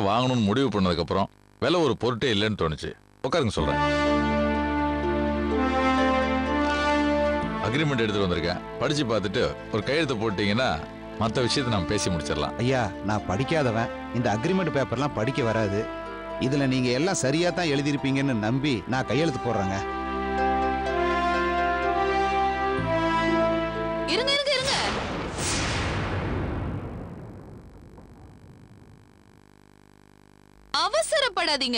வாங்கணும்னு முடிவு பண்ணதுக்கு அப்புறம் விலை ஒரு பொருட்டே இல்லைன்னு தோணுச்சு உட்காருங்க சொல்றேன் அக்ரிமெண்ட் எடுத்துட்டு வந்திருக்கேன் படிச்சு பார்த்துட்டு ஒரு கையெழுத்து போட்டீங்கன்னா மற்ற விஷயத்தை நம்ம பேசி முடிச்சிடலாம் ஐயா நான் படிக்காதவன் இந்த அக்ரிமெண்ட் பேப்பர்லாம் படிக்க வராது இதுல நீங்க எல்லாம் சரியா தான் எழுதியிருப்பீங்கன்னு நம்பி நான் கையெழுத்து போடுறேங்க இருங்க இருங்க இருங்க அவசரப்படாதீங்க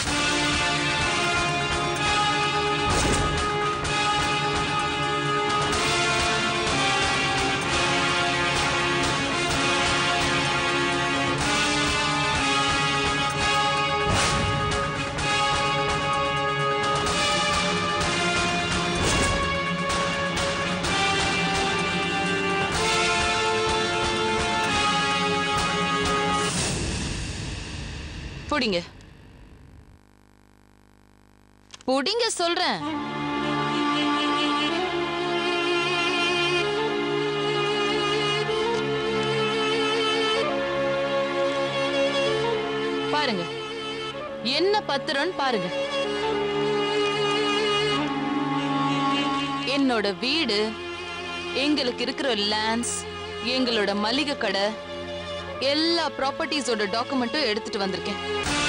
புடிங்க புடிங்க சொல்றேன் பாருங்க என்ன பத்திரம்னு பாருங்க என்னோட வீடு எங்களுக்கு இருக்கிற லேண்ட்ஸ் எங்களோட மளிகை கடை எல்லா ப்ராப்பர்ட்டிஸோட டாக்குமெண்ட்டும் எடுத்துட்டு வந்திருக்கேன்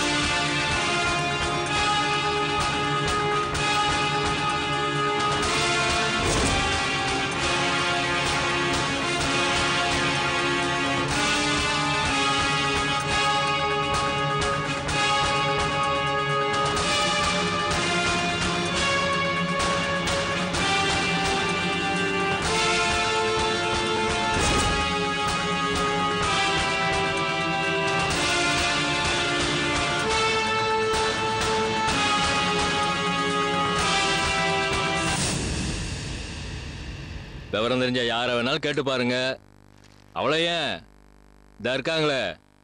விவரம் தெரிஞ்ச யாரை வேணாலும் கேட்டு பாருங்க அவ்வளோ ஏன் இதா இருக்காங்களே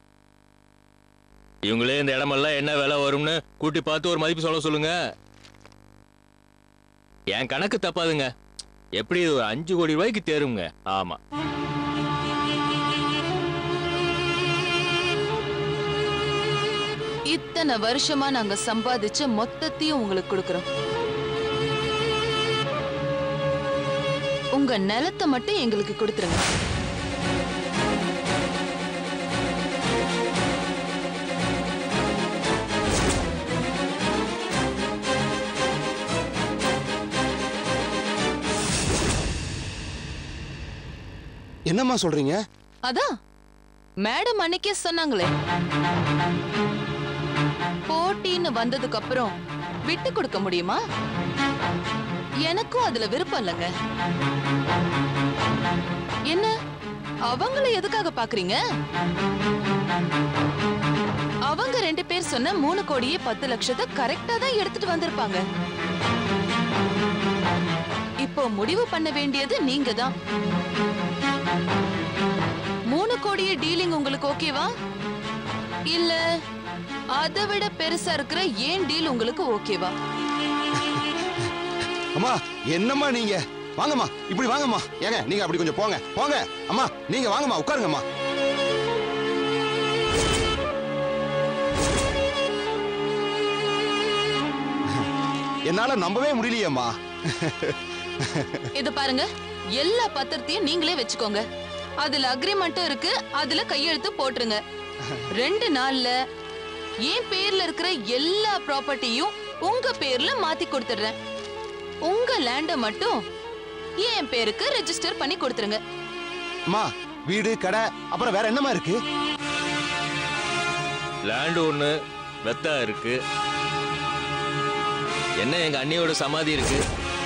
இவங்களே இந்த இடமெல்லாம் என்ன விலை வரும்னு கூட்டி பார்த்து ஒரு மதிப்பு சொல்ல சொல்லுங்க என் கணக்கு தப்பாதுங்க எப்படி இது ஒரு அஞ்சு கோடி ரூபாய்க்கு தேருங்க ஆமா இத்தனை வருஷமா நாங்க சம்பாதிச்ச மொத்தத்தையும் உங்களுக்கு கொடுக்கறோம் உங்க நிலத்தை மட்டும் எங்களுக்கு கொடுத்துருங்க என்னம்மா சொல்றீங்க அதான் மேடம் அன்னைக்கே சொன்னாங்களே போட்டின்னு வந்ததுக்கு அப்புறம் விட்டு கொடுக்க முடியுமா எனக்கும் அதுல விருப்பம் இல்லைங்க என்ன அவங்கள எதுக்காக பாக்குறீங்க அவங்க ரெண்டு பேர் சொன்ன மூணு கோடியே பத்து லட்சத்தை கரெக்டா தான் எடுத்துட்டு வந்திருப்பாங்க இப்போ முடிவு பண்ண வேண்டியது நீங்க தான் மூணு கோடியே டீலிங் உங்களுக்கு ஓகேவா இல்ல அதை விட பெருசா இருக்கிற ஏன் டீல் உங்களுக்கு ஓகேவா அம்மா என்னம்மா நீங்க வாங்கம்மா இப்படி வாங்கம்மா ஏங்க நீங்க அப்படி கொஞ்சம் போங்க போங்க அம்மா நீங்க வாங்கம்மா உட்காருங்கம்மா என்னால நம்பவே முடியலையேம்மா இது பாருங்க எல்லா பத்திரத்தையும் நீங்களே வச்சுக்கோங்க அதுல அக்ரிமெண்ட்டும் இருக்கு அதுல கையெழுத்து போட்டுருங்க ரெண்டு நாள்ல என் பேர்ல இருக்கிற எல்லா ப்ராப்பர்ட்டியும் உங்க பேர்ல மாத்தி கொடுத்துடுறேன் உங்க லேண்ட மட்டும் என் பேருக்கு ரெஜிஸ்டர் பண்ணி கொடுத்துருங்க அம்மா வீடு கடை அப்புறம் வேற என்னம்மா இருக்கு லேண்ட் ஒண்ணு வெத்தா இருக்கு என்ன எங்க அண்ணியோட சமாதி இருக்கு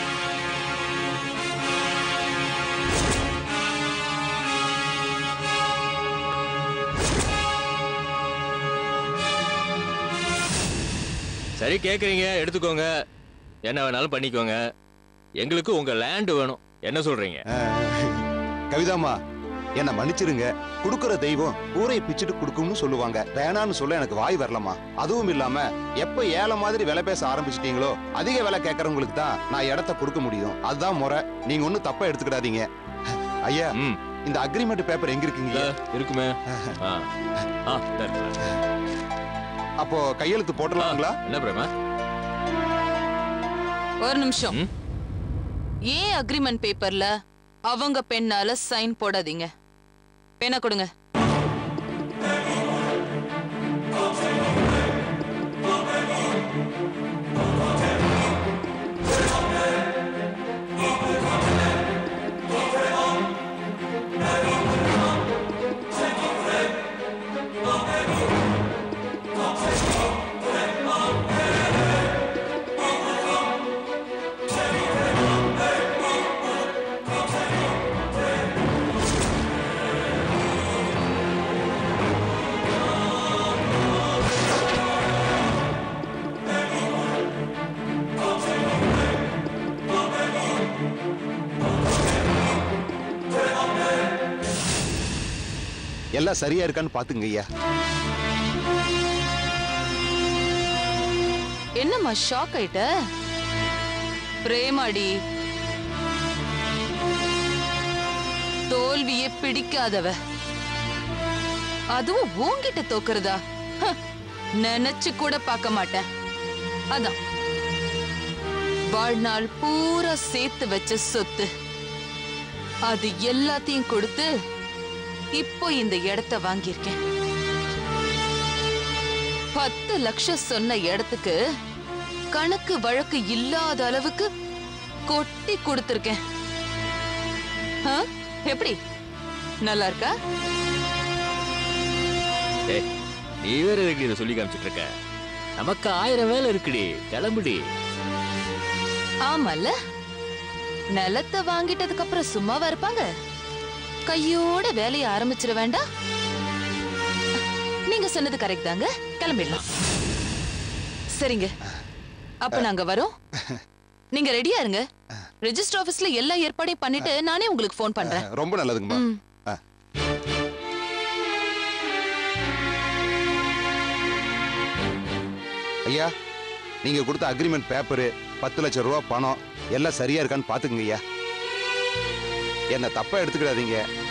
சரி கேக்குறீங்க எடுத்துக்கோங்க என்ன வேணாலும் பண்ணிக்கோங்க எங்களுக்கு உங்க லேண்ட் வேணும் என்ன சொல்றீங்க கவிதாம்மா என்ன மன்னிச்சிருங்க குடுக்கிற தெய்வம் ஊரை பிச்சுட்டு கொடுக்கும்னு சொல்லுவாங்க வேணான்னு சொல்ல எனக்கு வாய் வரலம்மா அதுவும் இல்லாம எப்ப ஏழை மாதிரி விலை பேச ஆரம்பிச்சிட்டீங்களோ அதிக விலை கேட்கறவங்களுக்கு தான் நான் இடத்த கொடுக்க முடியும் அதுதான் முறை நீங்க ஒண்ணும் தப்பா எடுத்துக்கிடாதீங்க ஐயா ம் இந்த அக்ரிமெண்ட் பேப்பர் எங்க இருக்கீங்க இதா இருக்குமே ஆ ஆ இதா இருக்கு. அப்போ கையெழுத்து போட்டலாங்களா என்ன பிரேமா ஒரு நிமிஷம் ம்? ஏன் அக்ரிமெண்ட் பேப்பர்ல அவங்க பெண்ணால சைன் போடாதீங்க பேனா கொடுங்க எல்லாம் சரியா இருக்கான்னு பாத்துங்க ஐயா என்னம்மா ஷாக் ஆயிட்ட பிரேமாடி தோல்வியே பிடிக்காதவ அதுவும் உன்கிட்ட தோக்குறதா ஹ, நினைச்சு கூட பார்க்க மாட்டேன் அதான் வாழ்நாள் பூரா சேர்த்து வச்ச சொத்து அது எல்லாத்தையும் கொடுத்து இப்போ இந்த இடத்த வாங்கியிருக்கேன் பத்து லட்சம் சொன்ன இடத்துக்கு கணக்கு வழக்கு இல்லாத அளவுக்கு கொட்டி கொடுத்திருக்கேன் ஆ? எப்படி நல்லா இருக்கா ஏய் நீ வேற எதுக்கு இதை சொல்லி காமிச்சிட்டு இருக்க நமக்கு ஆயிரம் வேலை இருக்குடி கிளம்புடி ஆமால நிலத்தை வாங்கிட்டதுக்கு அப்புறம் சும்மாவா இருப்பாங்க கையோட வேலைய ஆரம்பிச்சிட வேண்டாம் நீங்க சொன்னது கரெக்ட் தாங்க கிளம்பிடலாம் சரிங்க அப்ப நாங்க வரோம் நீங்க ரெடியா இருங்க ரெஜிஸ்டர் ஆபீஸ்ல எல்லா ஏற்பாடையும் பண்ணிட்டு நானே உங்களுக்கு ஃபோன் பண்றேன் ரொம்ப நல்லதுங்கம்மா ம். ஆ. ஐயா நீங்க கொடுத்த அக்ரிமெண்ட் பேப்பரு பத்து லட்சம் ரூபா பணம் எல்லாம் சரியா இருக்கான்னு பாத்துக்கங்க ஐயா என்ன தப்பா எடுத்துக்கிடாதீங்க